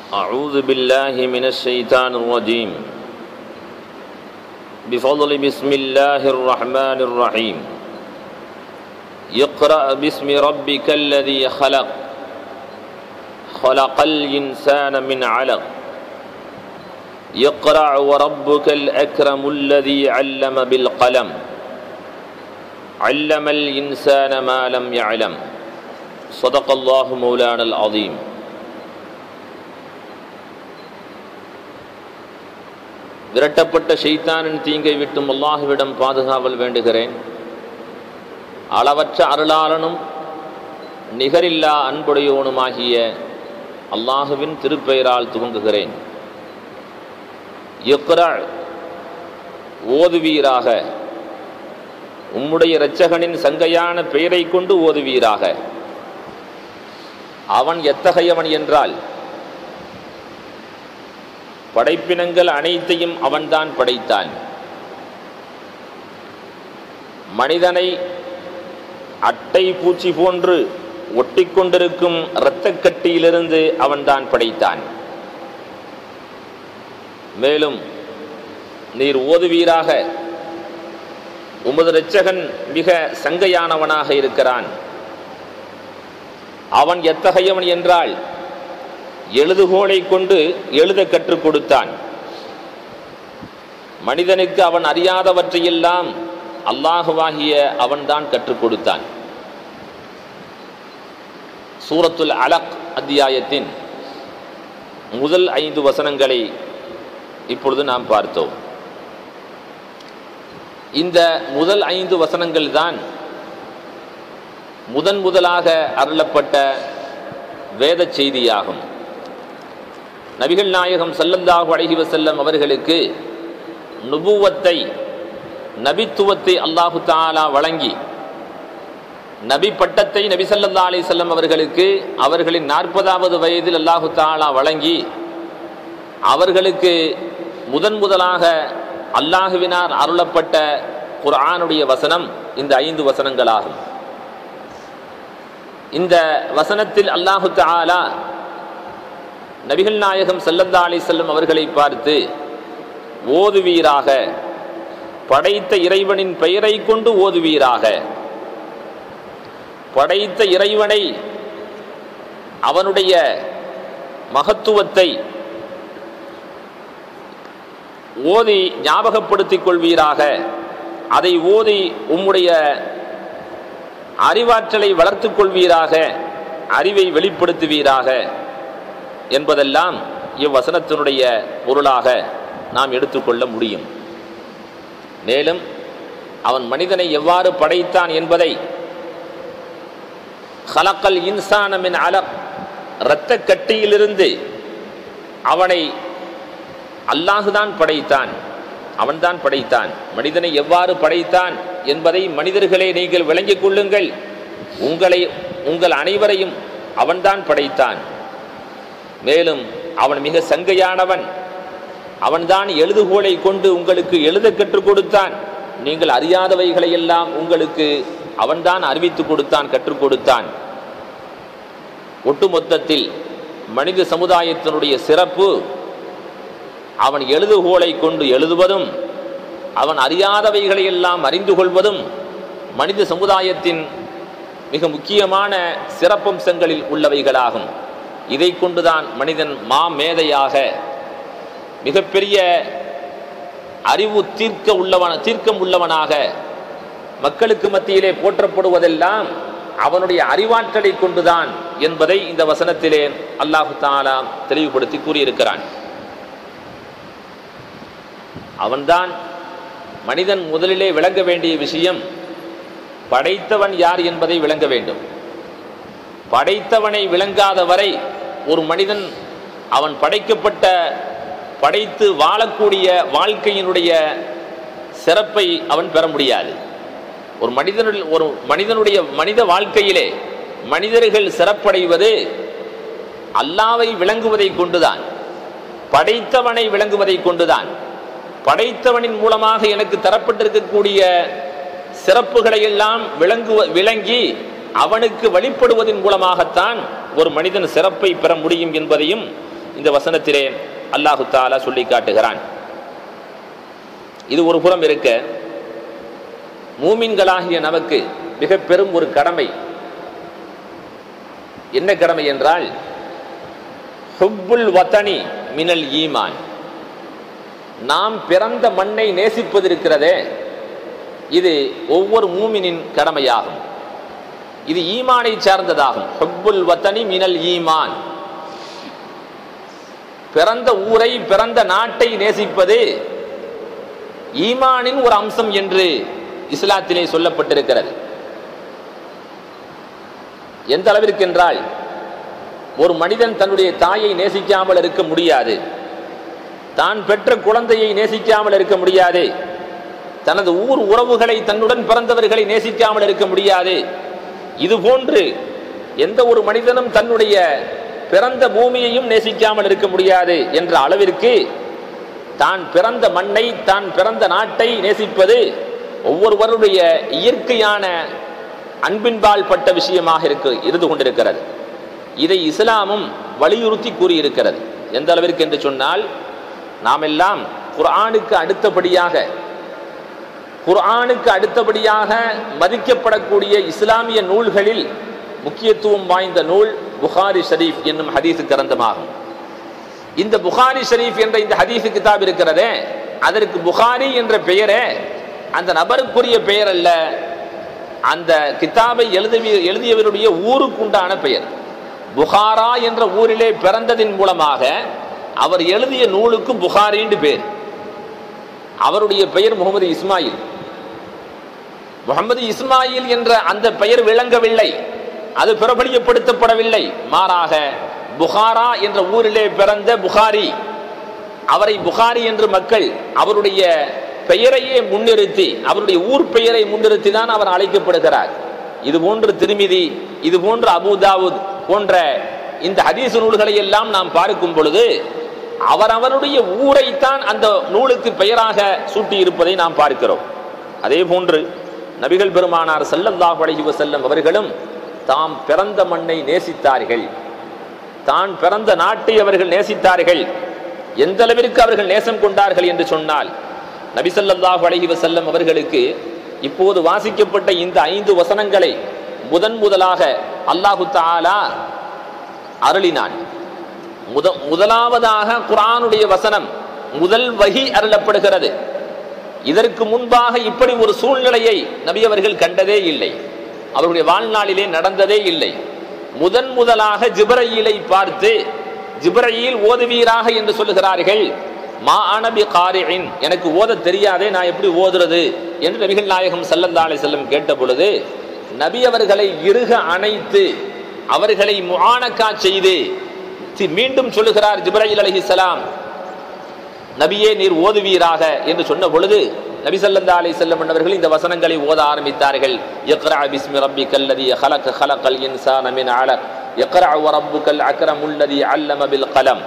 أعوذ بالله من الشيطان الرجيم بفضل بسم الله الرحمن الرحيم اقرأ باسم ربك الذي خلق خلق الإنسان من علق اقرأ وربك الأكرم الذي علم بالقلم علم الإنسان ما لم يعلم صدق الله مولانا العظيم விரட்டப்பட்ட ஷெய்தானின் தீங்கை விட்டும் அல்லாஹுவிடம் பாதுகாவல் வேண்டுகிறேன் அளவற்ற அருளாளனும் நிகரில்லா அன்புடையோனுமாகிய அல்லாஹுவின் திருப்பெயரால் துவங்குகிறேன் இக்ரா ஓதுவீராக உம்முடைய இரட்சகனின் சங்கையான பெயரை கொண்டு ஓதுவீராக அவன் எத்தகையவன் என்றால் படைப்பினங்கள் அனைத்தையும் அவன்தான் படைத்தான் மனிதனை அட்டை பூச்சி போன்று ஒட்டிக்கொண்டிருக்கும் இரத்தக்கட்டியிலிருந்து அவன்தான் படைத்தான் மேலும் நீர் ஓதுவீராக உமது இரட்சகன் மிக சங்கையானவனாக இருக்கிறான் அவன் எத்தகையவன் என்றால் எழுதுகோலை கொண்டு எழுத கற்றுக் கொடுத்தான் மனிதனுக்கு அவன் அறியாதவற்றையெல்லாம் அல்லாஹுவாகிய அவன்தான் கற்றுக் கொடுத்தான் சூரத்துல் அலக் அத்தியாயத்தின் முதல் ஐந்து வசனங்களை இப்பொழுது நாம் பார்த்தோம் இந்த முதல் ஐந்து வசனங்கள் தான் முதன் முதலாக அருளப்பட்ட வேத செய்தியாகும் நபிகள் நாயகம் சல்லல்லாஹு அழகி வசல்லம் அவர்களுக்கு நுபுவத்தை நபித்துவத்தை அல்லாஹு தாலா வழங்கி நபி பட்டத்தை நபி சல்லா அலி செல்லம் அவர்களுக்கு அவர்களின் நாற்பதாவது வயதில் அல்லாஹு தாலா வழங்கி அவர்களுக்கு முதன் முதலாக அல்லாஹுவினார் அருளப்பட்ட குர்ஆனுடைய வசனம் இந்த ஐந்து வசனங்களாகும் இந்த வசனத்தில் அல்லாஹு தாலா நபிகள் நாயகம் செல்லந்தா அலி செல்லம் அவர்களை பார்த்து ஓதுவீராக படைத்த இறைவனின் பெயரை கொண்டு ஓதுவீராக படைத்த இறைவனை அவனுடைய மகத்துவத்தை ஓதி ஞாபகப்படுத்திக் கொள்வீராக அதை ஓதி உம்முடைய அறிவாற்றலை வளர்த்துக் கொள்வீராக அறிவை வெளிப்படுத்துவீராக என்பதெல்லாம் இவ்வசனத்தினுடைய பொருளாக நாம் எடுத்துக்கொள்ள முடியும் மேலும் அவன் மனிதனை எவ்வாறு படைத்தான் என்பதை ஹலக்கல் இன்சானமின் அலக் இரத்த கட்டியிலிருந்து அவனை அல்லாஹுதான் படைத்தான் அவன்தான் படைத்தான் மனிதனை எவ்வாறு படைத்தான் என்பதை மனிதர்களே நீங்கள் விளங்கிக் கொள்ளுங்கள் உங்களை உங்கள் அனைவரையும் அவன்தான் படைத்தான் மேலும் அவன் மிக சங்கையானவன் அவன்தான் எழுதுகோலை கொண்டு உங்களுக்கு எழுத கற்றுக் கொடுத்தான் நீங்கள் அறியாதவைகளை எல்லாம் உங்களுக்கு அவன்தான் அறிவித்து கொடுத்தான் கற்றுக் கொடுத்தான் ஒட்டுமொத்தத்தில் மனித சமுதாயத்தினுடைய சிறப்பு அவன் எழுதுகோலை கொண்டு எழுதுவதும் அவன் அறியாதவைகளை எல்லாம் அறிந்து கொள்வதும் மனித சமுதாயத்தின் மிக முக்கியமான சிறப்பம்சங்களில் உள்ளவைகளாகும் இதை கொண்டுதான் மனிதன் மாமேதையாக மிகப்பெரிய அறிவு தீர்க்க உள்ளவன தீர்க்கம் உள்ளவனாக மக்களுக்கு மத்தியிலே போற்றப்படுவதெல்லாம் அவனுடைய அறிவாற்றலை கொண்டுதான் என்பதை இந்த வசனத்திலே அல்லாஹு தாலா தெளிவுபடுத்தி கூறியிருக்கிறான் அவன்தான் மனிதன் முதலிலே விளங்க வேண்டிய விஷயம் படைத்தவன் யார் என்பதை விளங்க வேண்டும் படைத்தவனை விளங்காத வரை ஒரு மனிதன் அவன் படைக்கப்பட்ட படைத்து வாழக்கூடிய வாழ்க்கையினுடைய சிறப்பை அவன் பெற முடியாது ஒரு மனிதனுடைய ஒரு மனிதனுடைய மனித வாழ்க்கையிலே மனிதர்கள் சிறப்படைவது அல்லாவை விளங்குவதை கொண்டுதான் படைத்தவனை விளங்குவதை கொண்டுதான் படைத்தவனின் மூலமாக எனக்கு தரப்பட்டிருக்கக்கூடிய சிறப்புகளை எல்லாம் விளங்குவ விளங்கி அவனுக்கு வழிபடுவதன் மூலமாகத்தான் ஒரு மனிதன் சிறப்பை பெற முடியும் என்பதையும் இந்த வசனத்திலே அல்லாஹு தாலா சொல்லி காட்டுகிறான் இது ஒரு புறம் இருக்க மூமின்களாகிய நமக்கு மிக பெரும் ஒரு கடமை என்ன கடமை என்றால் ஹுப்புல் வத்தனி மினல் ஈமான் நாம் பிறந்த மண்ணை நேசிப்பதிருக்கிறதே இது ஒவ்வொரு மூமினின் கடமையாகும் இது ஈமானை சார்ந்ததாகும் ஹுப்புல் வத்தனி மினல் ஈமான் பிறந்த ஊரை பிறந்த நாட்டை நேசிப்பது ஈமானின் ஒரு அம்சம் என்று இஸ்லாத்திலே சொல்லப்பட்டிருக்கிறது எந்த அளவிற்கு என்றால் ஒரு மனிதன் தன்னுடைய தாயை நேசிக்காமல் இருக்க முடியாது தான் பெற்ற குழந்தையை நேசிக்காமல் இருக்க முடியாது தனது ஊர் உறவுகளை தன்னுடன் பிறந்தவர்களை நேசிக்காமல் இருக்க முடியாது இது போன்று எந்த ஒரு மனிதனும் தன்னுடைய பிறந்த பூமியையும் நேசிக்காமல் இருக்க முடியாது என்ற அளவிற்கு தான் பிறந்த மண்ணை தான் பிறந்த நாட்டை நேசிப்பது ஒவ்வொருவருடைய இயற்கையான அன்பின்பால் பட்ட விஷயமாக இருக்கு இருந்து கொண்டிருக்கிறது இதை இஸ்லாமும் வலியுறுத்தி கூறியிருக்கிறது எந்த அளவிற்கு என்று சொன்னால் நாம் எல்லாம் குர்ஆனுக்கு அடுத்தபடியாக குர்ஆனுக்கு அடுத்தபடியாக மதிக்கப்படக்கூடிய இஸ்லாமிய நூல்களில் முக்கியத்துவம் வாய்ந்த நூல் புகாரி ஷரீஃப் என்னும் ஹதீஸ் கிரந்தமாகும் இந்த புகாரி ஷரீஃப் என்ற இந்த ஹதீஸ் கிதாப் இருக்கிறதே அதற்கு புகாரி என்ற பெயரே அந்த நபருக்குரிய பெயர் அல்ல அந்த கிதாபை எழுதிய எழுதியவருடைய ஊருக்குண்டான பெயர் புகாரா என்ற ஊரிலே பிறந்ததின் மூலமாக அவர் எழுதிய நூலுக்கு புகாரின்னு பேர் அவருடைய பெயர் முகமது இஸ்மாயில் முகமது இஸ்மாயில் என்ற அந்த பெயர் விளங்கவில்லை அது பிரபலியப்படுத்தப்படவில்லை மாறாக புகாரா என்ற ஊரிலே பிறந்த புகாரி அவரை புகாரி என்று மக்கள் அவருடைய பெயரையே முன்னிறுத்தி அவருடைய ஊர் பெயரை முன்னிறுத்தி தான் அவர் அழைக்கப்படுகிறார் இது போன்று திருமிதி இது போன்று அபுதாவுத் போன்ற இந்த ஹதீஸ் நூல்களை எல்லாம் நாம் பார்க்கும் பொழுது அவரவருடைய ஊரைத்தான் அந்த நூலுக்கு பெயராக சூட்டி இருப்பதை நாம் பார்க்கிறோம் அதே போன்று நபிகள் பெருமானார் ஸல்லல்லாஹு அலைஹி வஸல்லம் அவர்களும் தாம் பிறந்த மண்ணை நேசித்தார்கள் தான் பிறந்த நாட்டை அவர்கள் நேசித்தார்கள் எந்த அளவிற்கு அவர்கள் நேசம் கொண்டார்கள் என்று சொன்னால் நபி ஸல்லல்லாஹு அலைஹி வஸல்லம் அவர்களுக்கு இப்போது வாசிக்கப்பட்ட இந்த ஐந்து வசனங்களை முதன் முதலாக அல்லாஹு தஆலா அருளினான் முத முதலாவதாக குர்ஆனுடைய வசனம் முதல் வகி அருளப்படுகிறது இதற்கு முன்பாக இப்படி ஒரு சூழ்நிலையை நபி அவர்கள் கண்டதே இல்லை அவருடைய வாழ்நாளிலே நடந்ததே இல்லை முதன் முதலாக ஜிப்ரயீலை பார்த்து ஜிப்ரயீல் ஓதுவீராக என்று சொல்லுகிறார்கள் மா அனபி காரின் எனக்கு ஓத தெரியாதே நான் எப்படி ஓதுறது என்று நபிகள் நாயகம் ஸல்லல்லாஹு அலைஹி வஸல்லம் கேட்ட பொழுது நபி அவர்களை இறுக அணைத்து அவர்களை முஆனக்கா செய்து தி- மீண்டும் சொல்லுகிறார் ஜிப்ரயில் அலைஹிஸ்ஸலாம் நபியே நீர் ஓதுவீராக என்று சொன்ன பொழுது நபி ஸல்லல்லாஹு அலைஹி வஸல்லம் அவர்கள் இந்த வசனங்களை ஓத ஆரம்பித்தார்கள் இக்ரா பிஸ்மி ரப்பிக்கல் லதி خلق خلق الانسان من علق اقرا وربك الاكرم الذي علم بالقلم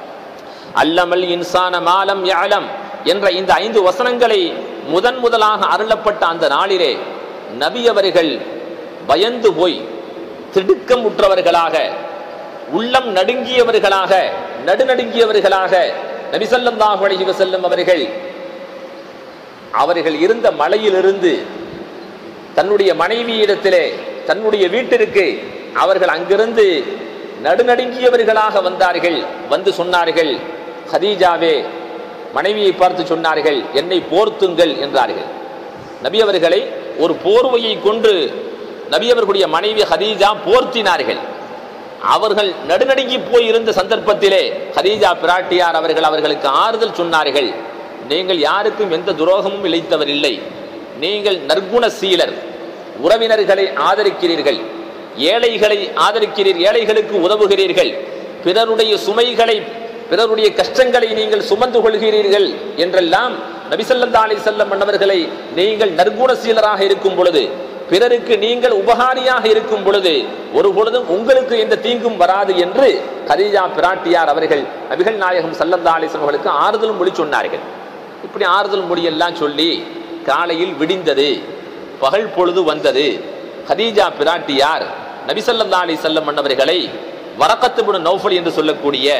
علم الانسان ما لم يعلم என்ற இந்த ஐந்து வசனங்களை முதன் முதலாக அருளப்பட்ட அந்த நாளிலே நபி அவர்கள் பயந்து போய் திடுக்கமுற்றவர்களாக உள்ளம் நடுங்கியவர்களாக நடுநடுங்கியவர்களாக நபி ஸல்லல்லாஹு அலைஹி வஸல்லம் அவர்கள் அவர்கள் இருந்த மலையிலிருந்து தன்னுடைய மனைவியிடத்திலே தன்னுடைய வீட்டிற்கு அவர்கள் அங்கிருந்து நடுநடுங்கியவர்களாக வந்தார்கள் வந்து சொன்னார்கள் ஹதீஜாவே மனைவியை பார்த்து சொன்னார்கள் என்னை போர்த்துங்கள் என்றார்கள் நபி அவர்களை ஒரு போர்வையை கொண்டு நபி அவர்களுடைய மனைவி ஹதீஜா போர்த்தினார்கள் அவர்கள் நடுநடுங்கி போய் இருந்த சந்தர்ப்பத்திலே ஹதீஜா பிராட்டியார் அவர்கள் அவர்களுக்கு ஆறுதல் சொன்னார்கள் நீங்கள் யாருக்கும் எந்த துரோகமும் இழைத்தவர் இல்லை நீங்கள் நற்குண சீலர் உறவினர்களை ஆதரிக்கிறீர்கள் ஏழைகளை ஆதரிக்கிறீர் ஏழைகளுக்கு உதவுகிறீர்கள் பிறருடைய சுமைகளை பிறருடைய கஷ்டங்களை நீங்கள் சுமந்து கொள்கிறீர்கள் என்றெல்லாம் நபிசல்லா அலி செல்லம் மன்னவர்களை நீங்கள் நற்குணசீலராக இருக்கும் பொழுது பிறருக்கு நீங்கள் உபகாரியாக இருக்கும் பொழுது ஒரு பொழுதும் உங்களுக்கு எந்த தீங்கும் வராது என்று கதீஜா பிராட்டியார் அவர்கள் நபிகள் நாயகம் சல்லல்லா அலிஸ்லம் அவர்களுக்கு ஆறுதல் மொழி சொன்னார்கள் இப்படி ஆறுதல் மொழியெல்லாம் சொல்லி காலையில் விடிந்தது பகல் பொழுது வந்தது ஹதீஜா பிராட்டியார் நபிசல்லா அலி செல்லம் மன்னவர்களை வரக்கத்து நௌஃபல் என்று சொல்லக்கூடிய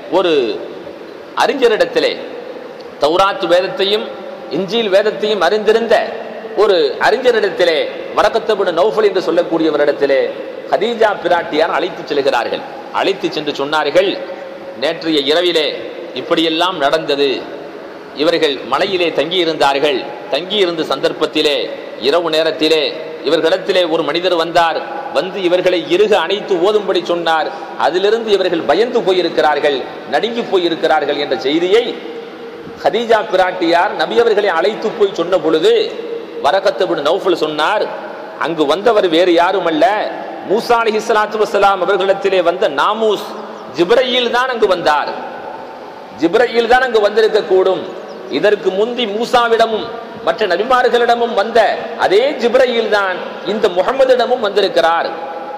ஒரு அறிஞரிடத்திலே தௌராத் வேதத்தையும் இஞ்சில் வேதத்தையும் அறிந்திருந்த ஒரு அறிஞரிடத்திலே வரக்கத்தபுட நௌஃபல் என்று சொல்லக்கூடியவரிடத்திலே ஹதீஜா பிராட்டியார் அழைத்து செல்கிறார்கள் அழைத்து சென்று சொன்னார்கள் நேற்றைய இரவிலே இப்படியெல்லாம் நடந்தது இவர்கள் மலையிலே தங்கியிருந்தார்கள் தங்கியிருந்த சந்தர்ப்பத்திலே இரவு நேரத்திலே இவர்களிடத்திலே ஒரு மனிதர் வந்தார் வந்து இவர்களை இறுக அணைத்து ஓதும்படி சொன்னார் அதிலிருந்து இவர்கள் பயந்து போயிருக்கிறார்கள் நடுங்கி போயிருக்கிறார்கள் என்ற செய்தியை ஹதீஜா பிராட்டியார் நபி அவர்களை அழைத்து போய் சொன்ன பொழுது வரகத்தபுடு நௌஃபல் சொன்னார் அங்கு வந்தவர் வேறு யாரும் அல்ல மூசா அலி இஸ்லாத்து வசலாம் அவர்களிடத்திலே வந்த நாமூஸ் ஜிப்ரையில் தான் அங்கு வந்தார் ஜிப்ரையில் தான் அங்கு வந்திருக்க கூடும் இதற்கு முந்தி மூசாவிடமும் மற்ற நபிமார்களிடமும் வந்த அதே ஜிப்ரையில் தான் இந்த முகமதிடமும் வந்திருக்கிறார்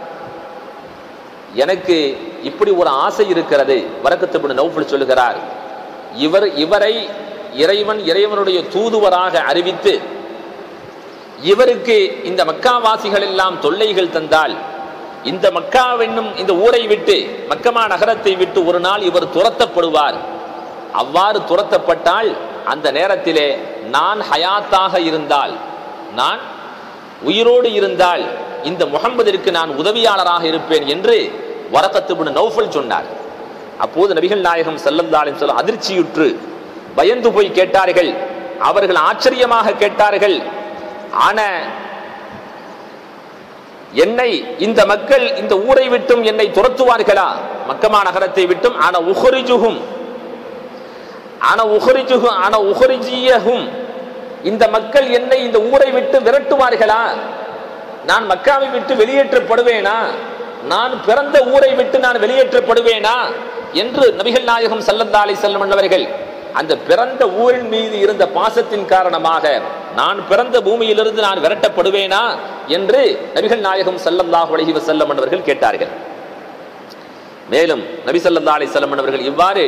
எனக்கு இப்படி ஒரு ஆசை இருக்கிறது வரக்கத்துபடி நௌஃபல் சொல்லுகிறார் இவர் இவரை இறைவன் இறைவனுடைய தூதுவராக அறிவித்து இவருக்கு இந்த மக்காவாசிகள் எல்லாம் தொல்லைகள் தந்தால் இந்த மக்காவென்னும் இந்த ஊரை விட்டு மக்கமா நகரத்தை விட்டு ஒரு நாள் இவர் துரத்தப்படுவார் அவ்வாறு துரத்தப்பட்டால் அந்த நேரத்திலே நான் ஹயாத்தாக இருந்தால் நான் உயிரோடு இருந்தால் இந்த முகம்மதிற்கு நான் உதவியாளராக இருப்பேன் என்று வரக்கத்துபுன் நௌஃபல் சொன்னார் அப்போது நபிகள் நாயகம் செல்லந்தாலின் சொல்ல அதிர்ச்சியுற்று பயந்து போய் கேட்டார்கள் அவர்கள் ஆச்சரியமாக கேட்டார்கள் ஆன என்னை இந்த மக்கள் இந்த ஊரை விட்டும் என்னை துரத்துவார்களா மக்கமா நகரத்தை விட்டும் ஆன உஹரிஜுகும் ஆன உஹரிஜுகும் ஆன உஹரிஜியகும் இந்த மக்கள் என்னை இந்த ஊரை விட்டு விரட்டுவார்களா நான் மக்காவை விட்டு வெளியேற்றப்படுவேனா நான் பிறந்த ஊரை விட்டு நான் வெளியேற்றப்படுவேனா என்று நபிகள் நாயகம் சல்லல்லா அலி செல்லம் அவர்கள் அந்த பிறந்த ஊரின் மீது இருந்த பாசத்தின் காரணமாக நான் பிறந்த பூமியிலிருந்து நான் விரட்டப்படுவேனா என்று நபிகள் நாயகம் சல்லல்லாஹு அலைஹி வஸல்லம் அவர்கள் கேட்டார்கள் மேலும் நபி சல்லல்லா அலி செல்லம் அவர்கள் இவ்வாறு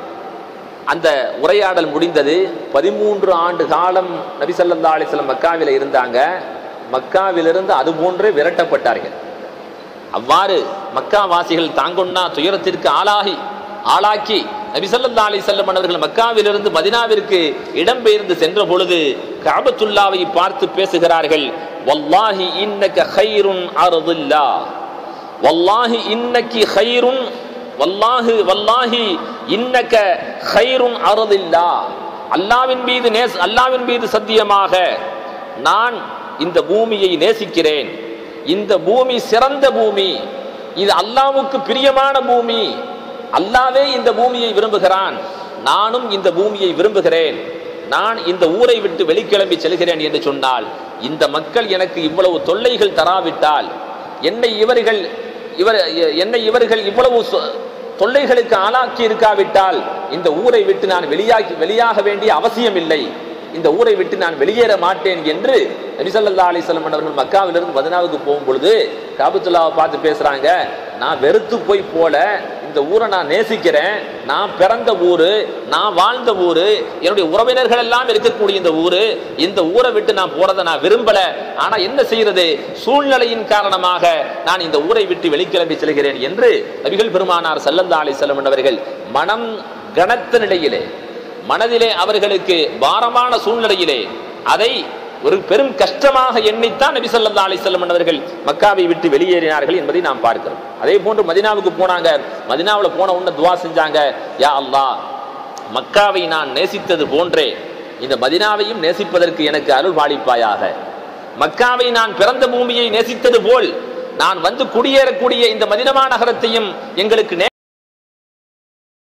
அந்த உரையாடல் முடிந்தது பதிமூன்று ஆண்டு காலம் நபி சல்லல்லா அலிஸ்லம் மக்காவில இருந்தாங்க மக்காவிலிருந்து அது போன்றே விரட்டப்பட்டார்கள் அவ்வாறு மக்கா வாசிகள் தாங்கொன்னா துயரத்திற்கு ஆளாகி ஆளாக்கி நபி சல்லல்லா அலி செல்லம் அவர்கள் மக்காவிலிருந்து மதினாவிற்கு இடம்பெயர்ந்து சென்ற பொழுது காபத்துல்லாவை பார்த்து பேசுகிறார்கள் வல்லாஹி இன்னக ஹைருன் அர்துல்லா வல்லாஹி இன்னக்கி ஹைருன் வல்லாஹு வல்லாஹி இன்னக ஹைருன் அருதில்லா அல்லாவின் மீது நேஸ் அல்லாவின் மீது சத்தியமாக நான் இந்த பூமியை நேசிக்கிறேன் இந்த பூமி சிறந்த பூமி இது அல்லாவுக்கு பிரியமான பூமி அல்லாவே இந்த பூமியை விரும்புகிறான் நானும் இந்த பூமியை விரும்புகிறேன் நான் இந்த ஊரை விட்டு வெளிக்கிளம்பி செல்கிறேன் என்று சொன்னால் இந்த மக்கள் எனக்கு இவ்வளவு தொல்லைகள் தராவிட்டால் என்னை இவர்கள் இவர் என்னை இவர்கள் இவ்வளவு தொல்லைகளுக்கு ஆளாக்கி இருக்காவிட்டால் இந்த ஊரை விட்டு நான் வெளியாகி வெளியாக வேண்டிய அவசியம் இல்லை இந்த ஊரை விட்டு நான் வெளியேற மாட்டேன் என்று நபிசல்லா அலிஸ்லம் அவர்கள் மக்காவிலிருந்து மதினாவுக்கு போகும் பொழுது காபத்துல்லாவை பார்த்து பேசுறாங்க நான் வெறுத்து போய் போல இந்த ஊரை நான் நேசிக்கிறேன் நான் பிறந்த ஊரு நான் வாழ்ந்த ஊரு என்னுடைய உறவினர்கள் எல்லாம் இருக்கக்கூடிய இந்த ஊரு இந்த ஊரை விட்டு நான் போறதை நான் விரும்பல ஆனா என்ன செய்யறது சூழ்நிலையின் காரணமாக நான் இந்த ஊரை விட்டு வெளிக்கிளம்பி செல்கிறேன் என்று நபிகள் பெருமானார் சல்லந்தா அலி செல்லம் அவர்கள் மனம் கனத்த நிலையிலே மனதிலே அவர்களுக்கு பாரமான சூழ்நிலையிலே அதை ஒரு பெரும் கஷ்டமாக எண்ணித்தான் நபி சொல்லா அலி செல்லம் அவர்கள் மக்காவை விட்டு வெளியேறினார்கள் என்பதை நாம் பார்க்கிறோம் அதே போன்று மதினாவுக்கு போனாங்க மதினாவில் போன உடனே துவா செஞ்சாங்க யா அல்லா மக்காவை நான் நேசித்தது போன்றே இந்த மதினாவையும் நேசிப்பதற்கு எனக்கு அருள் பாலிப்பாயாக மக்காவை நான் பிறந்த பூமியை நேசித்தது போல் நான் வந்து குடியேறக்கூடிய இந்த மதினமா நகரத்தையும் எங்களுக்கு